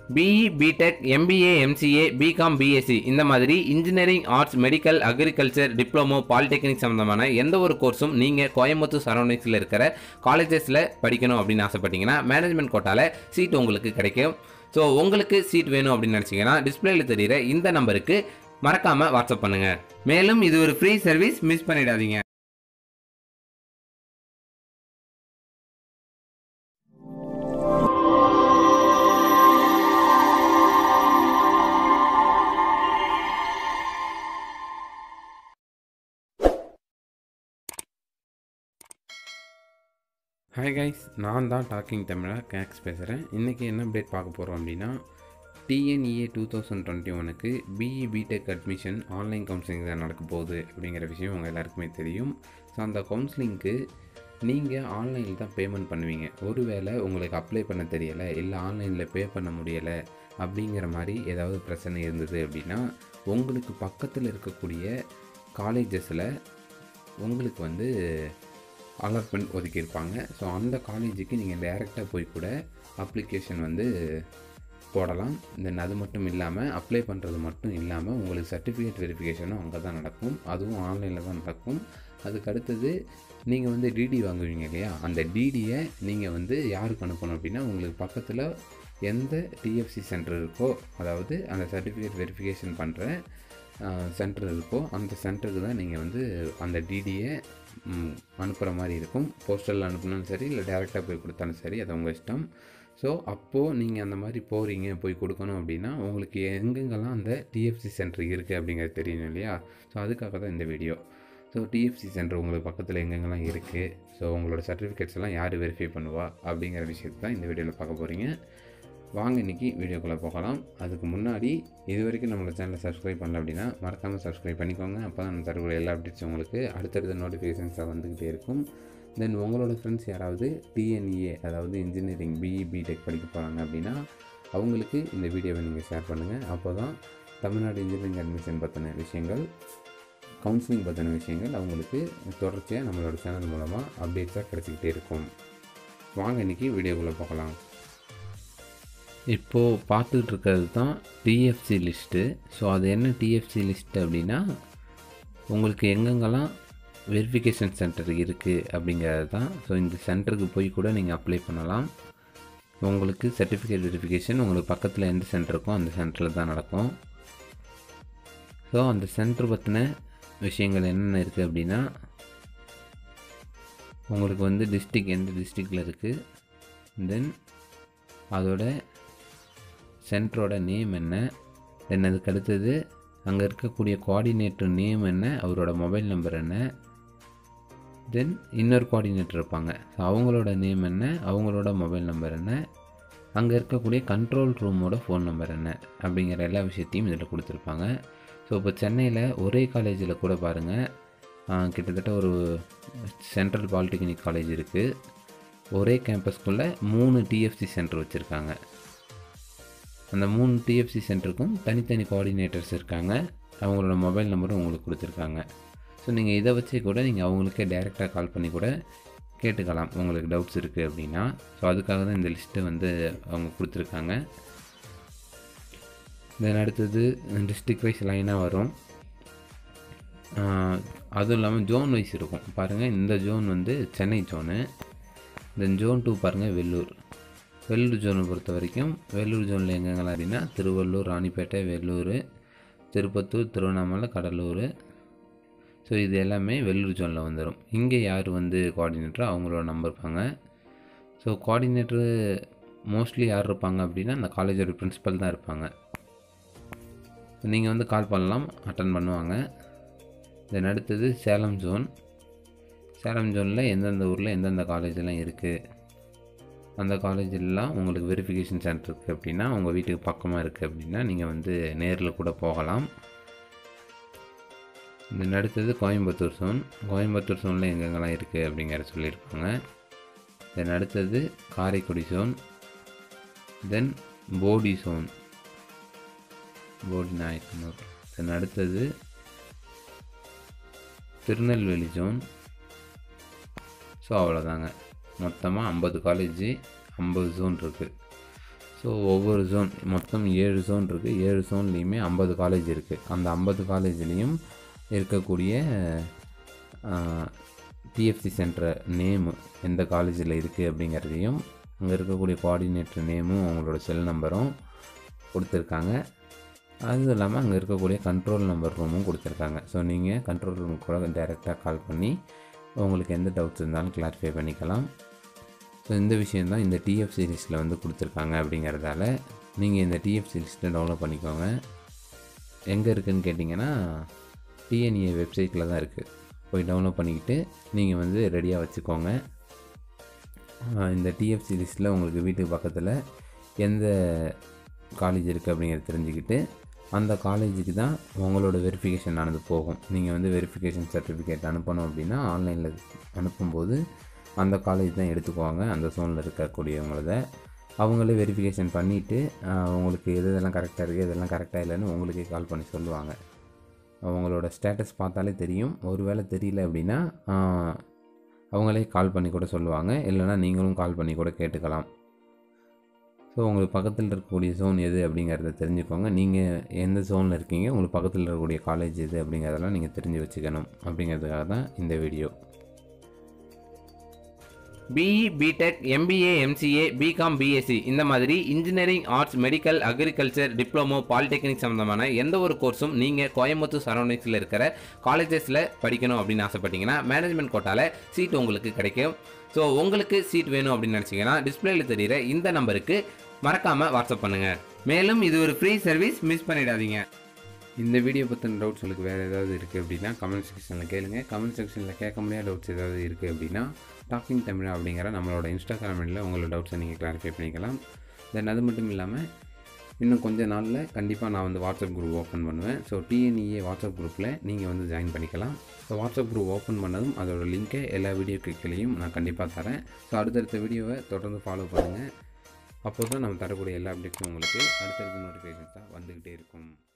BE BTech MBA MCA BCom BSc இந்த மாதிரி engineering arts medical agriculture diploma polytechnic சம்மந்தமான எந்த ஒரு கோர்ஸும் நீங்கள் கோயம்புத்தூர் சரௌண்டிங்ஸில் இருக்கிற காலேஜஸில் படிக்கணும் அப்படின்னு ஆசைப்பட்டீங்கன்னா மேனேஜ்மெண்ட் கோட்டாவில் சீட் உங்களுக்கு கிடைக்கும் ஸோ உங்களுக்கு சீட் வேணும் அப்படின்னு நினச்சிங்கன்னா டிஸ்பிளேல தெரியிற இந்த நம்பருக்கு மறக்காமல் வாட்ஸ்அப் பண்ணுங்கள் மேலும் இது ஒரு ஃப்ரீ சர்வீஸ் மிஸ் பண்ணிடாதீங்க ஹாய் கைஸ் நான் தான் டாக்கிங் தமிழா கேக்ஸ் பேசுகிறேன் இன்றைக்கி என்ன அப்டேட் பார்க்க போகிறோம் அப்படின்னா டிஎன்இஏ டூ தௌசண்ட் டுவெண்ட்டி ஒனுக்கு BE BTech admission online counselling தான் நடக்க போகுது அப்படிங்கிற விஷயம் உங்கள் எல்லாருக்குமே தெரியும் ஸோ அந்த கவுன்சிலிங்க்கு நீங்கள் ஆன்லைனில் தான் பேமெண்ட் பண்ணுவீங்க ஒருவேளை உங்களுக்கு அப்ளை பண்ண தெரியலை இல்லை ஆன்லைனில் பே பண்ண முடியலை அப்படிங்கிற மாதிரி ஏதாவது பிரச்சனை இருந்தது அப்படின்னா உங்களுக்கு பக்கத்தில் இருக்கக்கூடிய காலேஜஸில் உங்களுக்கு வந்து அலாட்மெண்ட் ஒதுக்கியிருப்பாங்க ஸோ அந்த காலேஜுக்கு நீங்கள் டைரெக்டாக போய் கூட அப்ளிகேஷன் வந்து போடலாம் தென் அது மட்டும் இல்லாமல் அப்ளை பண்ணுறது மட்டும் இல்லாமல் உங்களுக்கு சர்டிஃபிகேட் வெரிஃபிகேஷனும் அங்கே தான் நடக்கும் அதுவும் ஆன்லைனில் தான் நடக்கும் அதுக்கு அடுத்தது நீங்கள் வந்து டிடி வாங்குவீங்க இல்லையா அந்த டிடியை நீங்கள் வந்து யாருக்கு அனுப்பணும் அப்படின்னா உங்களுக்கு பக்கத்தில் எந்த டிஎஃப்சி சென்டர் இருக்கோ அதாவது அந்த சர்டிஃபிகேட் வெரிஃபிகேஷன் பண்ணுற சென்டர் இருக்கோ அந்த சென்டருக்கு தான் நீங்கள் வந்து அந்த டிடியை அனுப்புகிற மாதிரி இருக்கும் போஸ்டரில் அனுப்புனாலும் சரி இல்லை டேரெக்டாக போய் கொடுத்தாலும் சரி அது உங்கள் இஷ்டம் ஸோ அப்போது நீங்கள் அந்த மாதிரி போகிறீங்க போய் கொடுக்கணும் அப்படின்னா உங்களுக்கு எங்கெங்கெல்லாம் அந்த டிஎஃப்சி சென்டர் இருக்குது அப்படிங்கிறது தெரியணும் இல்லையா ஸோ அதுக்காக தான் இந்த வீடியோ ஸோ டிஎஃப்சி சென்டர் உங்களுக்கு பக்கத்தில் எங்கெங்கெல்லாம் இருக்குது ஸோ உங்களோட சர்டிஃபிகேட்ஸ் எல்லாம் யார் வெரிஃபை பண்ணுவா அப்படிங்கிற விஷயத்தை தான் இந்த வீடியோவில் பார்க்க போகிறீங்க வாங்க இன்றைக்கி வீடியோக்குள்ளே போகலாம் அதுக்கு முன்னாடி இது வரைக்கும் நம்மளோட சேனலை சப்ஸ்கிரைப் பண்ணல அப்படின்னா மறக்காமல் சப்ஸ்கிரைப் பண்ணிக்கோங்க அப்போ தான் நம்ம தரக்கூடிய எல்லா அப்டேட்ஸும் உங்களுக்கு அடுத்தடுத்த நோட்டிஃபிகேஷன்ஸாக வந்துக்கிட்டே இருக்கும் தென் உங்களோட ஃப்ரெண்ட்ஸ் யாராவது டிஎன்இஏ அதாவது இன்ஜினியரிங் பிஇ பிடெக் படிக்க போகிறாங்க அப்படின்னா அவங்களுக்கு இந்த வீடியோவை நீங்கள் ஷேர் பண்ணுங்கள் அப்போ தான் தமிழ்நாடு இன்ஜினியரிங் அட்மிஷன் பற்றின விஷயங்கள் கவுன்சிலிங் பற்றின விஷயங்கள் அவங்களுக்கு தொடர்ச்சியாக நம்மளோட சேனல் மூலமாக அப்டேட்ஸாக கிடச்சிக்கிட்டே இருக்கும் வாங்க இன்றைக்கி வீடியோக்குள்ளே போகலாம் இப்போது பார்த்துக்கிட்டு இருக்கிறது தான் டிஎஃப்சி லிஸ்ட்டு ஸோ அது என்ன டிஎஃப்சி லிஸ்ட்டு அப்படின்னா உங்களுக்கு எங்கெங்கெல்லாம் வெரிஃபிகேஷன் சென்டர் இருக்குது அப்படிங்கிறது தான் ஸோ இந்த சென்டருக்கு போய் கூட நீங்கள் அப்ளை பண்ணலாம் உங்களுக்கு சர்டிஃபிகேட் வெரிஃபிகேஷன் உங்களுக்கு பக்கத்தில் எந்த சென்டர் இருக்கோ அந்த சென்டரில் தான் நடக்கும் ஸோ அந்த சென்டர் பற்றின விஷயங்கள் என்னென்ன இருக்குது அப்படின்னா உங்களுக்கு வந்து டிஸ்ட்ரிக் எந்த டிஸ்ட்ரிக்டில் இருக்குது தென் அதோட சென்டரோட நேம் என்ன தென் அதுக்கு அடுத்தது அங்கே இருக்கக்கூடிய கோஆர்டினேட்டர் நேம் என்ன அவரோட மொபைல் நம்பர் என்ன தென் இன்னொரு கோஆர்டினேட்டர் இருப்பாங்க ஸோ அவங்களோட நேம் என்ன அவங்களோட மொபைல் நம்பர் என்ன அங்கே இருக்கக்கூடிய கண்ட்ரோல் ரூமோட ஃபோன் நம்பர் என்ன அப்படிங்கிற எல்லா விஷயத்தையும் இதில் கொடுத்துருப்பாங்க ஸோ இப்போ சென்னையில் ஒரே காலேஜில் கூட பாருங்கள் கிட்டத்தட்ட ஒரு சென்ட்ரல் பாலிடெக்னிக் காலேஜ் இருக்குது ஒரே கேம்பஸ்க்குள்ளே மூணு டிஎஃப்சி சென்டர் வச்சுருக்காங்க அந்த மூணு டிஎஃப்சி சென்டருக்கும் தனித்தனி கோஆர்டினேட்டர்ஸ் இருக்காங்க அவங்களோட மொபைல் நம்பரும் உங்களுக்கு கொடுத்துருக்காங்க ஸோ நீங்கள் இதை வச்சே கூட நீங்கள் அவங்களுக்கே டைரெக்டாக கால் பண்ணி கூட கேட்டுக்கலாம் உங்களுக்கு டவுட்ஸ் இருக்குது அப்படின்னா ஸோ அதுக்காக தான் இந்த லிஸ்ட்டை வந்து அவங்க கொடுத்துருக்காங்க தென் அடுத்தது டிஸ்ட்ரிக் வைஸ் லைனாக வரும் அதுவும் இல்லாமல் ஜோன் வைஸ் இருக்கும் பாருங்கள் இந்த ஜோன் வந்து Chennai zone then zone two பாருங்கள் வெள்ளூர் வெள்ளூர் ஜோனை பொறுத்த வரைக்கும் வெள்ளூர் ஜோனில் எங்கெங்கெல்லாம் அப்படின்னா திருவள்ளூர் ராணிப்பேட்டை வெள்ளூர் திருப்பத்தூர் திருவண்ணாமலை கடலூர் ஸோ இது எல்லாமே வெள்ளூர் ஜோனில் வந்துடும் இங்கே யார் வந்து கோஆர்டினேட்டரோ அவங்களோட நம்பர் இருப்பாங்க ஸோ கோஆர்டினேட்டரு மோஸ்ட்லி யார் இருப்பாங்க அப்படின்னா அந்த காலேஜோட பிரின்ஸிபல் தான் இருப்பாங்க நீங்கள் வந்து கால் பண்ணலாம் அட்டன் பண்ணுவாங்க தென் அடுத்தது சேலம் ஜோன் சேலம் ஜோனில் எந்தெந்த ஊரில் எந்தெந்த காலேஜெல்லாம் இருக்குது அந்த காலேஜெல்லாம் உங்களுக்கு வெரிஃபிகேஷன் சென்டர் இருக்குது அப்படின்னா உங்கள் வீட்டுக்கு பக்கமாக இருக்குது அப்படின்னா நீங்கள் வந்து நேரில் கூட போகலாம் தென் அடுத்தது கோயம்புத்தூர் ஜோன் கோயம்புத்தூர் ஜோனில் எங்கெங்கெல்லாம் இருக்குது அப்படிங்கிற சொல்லியிருப்பாங்க தென் அடுத்தது Karaikudi zone then Bodi zone Bodinayakanur then அடுத்தது திருநெல்வேலி ஜோன் ஸோ அவ்வளோதாங்க மொத்தமாக ஐம்பது காலேஜ் ஐம்பது ஜோன் இருக்குது ஸோ ஸோ ஒவ்வொரு ஜோன் மொத்தம் ஏழு ஜோன் இருக்குது ஏழு ஜோன்லேயுமே ஐம்பது காலேஜ் இருக்குது அந்த ஐம்பது காலேஜ்லேயும் இருக்கக்கூடிய டிஎஃப்சி சென்டர் நேமு எந்த காலேஜில் இருக்குது அப்படிங்கிறதையும் அங்கே இருக்கக்கூடிய கோஆர்டினேட்டர் நேமும் அவங்களோட செல் நம்பரும் கொடுத்துருக்காங்க அதுவும் இல்லாமல் அங்கே இருக்கக்கூடிய கண்ட்ரோல் நம்பர் ரூமும் கொடுத்துருக்காங்க ஸோ நீங்கள் கண்ட்ரோல் ரூம் கூட டைரெக்டாக கால் பண்ணி உங்களுக்கு எந்த டவுட்ஸ் இருந்தாலும் கிளாரிஃபை பண்ணிக்கலாம் ஸோ இந்த விஷயந்தான் இந்த டிஎஃப் சீரீஸில் வந்து கொடுத்துருக்காங்க அப்படிங்கிறதால நீங்கள் இந்த டிஎஃப் சீரீஸில் டவுன்லோட் பண்ணிக்கோங்க எங்கே இருக்குதுன்னு கேட்டிங்கன்னா டிஎன்ஏ வெப்சைட்டில் தான் இருக்குது போய் டவுன்லோட் பண்ணிக்கிட்டு நீங்கள் வந்து ரெடியாக வச்சுக்கோங்க இந்த டிஎஃப் சீரீஸில் உங்களுக்கு வீட்டுக்கு பக்கத்தில் எந்த காலேஜ் இருக்குது அப்படிங்கிறத தெரிஞ்சுக்கிட்டு அந்த காலேஜுக்கு தான் உங்களோட வெரிஃபிகேஷன் ஆனது போகும் நீங்கள் வந்து வெரிஃபிகேஷன் சர்டிஃபிகேட் அனுப்பணும் அப்படின்னா ஆன்லைனில் அனுப்பும்போது அந்த காலேஜ் தான் எடுத்துக்குவாங்க அந்த ஜோனில் இருக்கக்கூடியவங்களத அவங்களே வெரிஃபிகேஷன் பண்ணிவிட்டு உங்களுக்கு எது இதெல்லாம் கரெக்டாக இருக்குது இதெல்லாம் கரெக்டாக இல்லைன்னு உங்களுக்கே கால் பண்ணி சொல்லுவாங்க அவங்களோட ஸ்டேட்டஸ் பார்த்தாலே தெரியும் ஒருவேளை தெரியல அப்படின்னா அவங்களே கால் பண்ணி கூட சொல்லுவாங்க இல்லைனா நீங்களும் கால் பண்ணி கூட கேட்டுக்கலாம் ஸோ உங்களுக்கு பக்கத்தில் இருக்கக்கூடிய ஜோன் எது அப்படிங்கிறத தெரிஞ்சுக்கோங்க நீங்கள் எந்த ஜோனில் இருக்கீங்க உங்களுக்கு பக்கத்தில் இருக்கக்கூடிய காலேஜ் எது அப்படிங்கிறதெல்லாம் நீங்கள் தெரிஞ்சு வச்சுக்கணும் அப்படிங்கிறதுக்காக தான் இந்த video BE BTech MBA MCA BCom BSc இந்த மாதிரி engineering arts medical agriculture diploma polytechnic சம்மந்தமான எந்த ஒரு கோர்ஸும் நீங்கள் கோயம்புத்தூர் சரௌண்டிங்ஸில் இருக்கிற காலேஜஸில் படிக்கணும் அப்படின்னு ஆசைப்பட்டீங்கன்னா மேனேஜ்மெண்ட் கோட்டாவில் சீட் உங்களுக்கு கிடைக்கும் ஸோ உங்களுக்கு சீட் வேணும் அப்படின்னு நினச்சிங்கன்னா டிஸ்பிளேல தெரிகிற இந்த நம்பருக்கு மறக்காமல் வாட்ஸ்அப் பண்ணுங்கள் மேலும் இது ஒரு ஃப்ரீ சர்வீஸ் மிஸ் பண்ணிடாதீங்க இந்த வீடியோ பற்றின டவுட்ஸ் உங்களுக்கு வேறு ஏதாவது இருக்குது அப்படின்னா கமெண்ட் செக்ஷனில் கேளுங்க கமெண்ட் செக்ஷனில் கேட்க முடியாத டவுட்ஸ் ஏதாவது இருக்குது அப்படின்னா டாக்கிங் தமிழ் அப்படிங்கிற நம்மளோட இன்ஸ்டாகிராம் ஐடியில் உங்களோட டவுட்ஸை நீங்கள் கிளாரிஃபை பண்ணிக்கலாம் தென் அது மட்டும் இல்லாமல் இன்னும் கொஞ்ச நாளில் கண்டிப்பாக நான் வந்து வாட்ஸ்அப் குரூப் ஓப்பன் பண்ணுவேன் ஸோ டிஎன்இஏ வாட்ஸ்அப் குரூப்பில் நீங்கள் வந்து ஜாயின் பண்ணிக்கலாம் ஸோ வாட்ஸ்அப் குரூப் ஓப்பன் பண்ணதும் அதோட லிங்க்கை எல்லா வீடியோ கிளிக்கையும் நான் கண்டிப்பாக தரேன் ஸோ அடுத்தடுத்த வீடியோவை தொடர்ந்து ஃபாலோ பண்ணுங்கள் அப்போ தான் நம்ம தரக்கூடிய எல்லா அப்டேட்ஸும் உங்களுக்கு அடுத்தடுத்த நோட்டிஃபிகேஷன்ஸாக வந்துக்கிட்டே இருக்கும்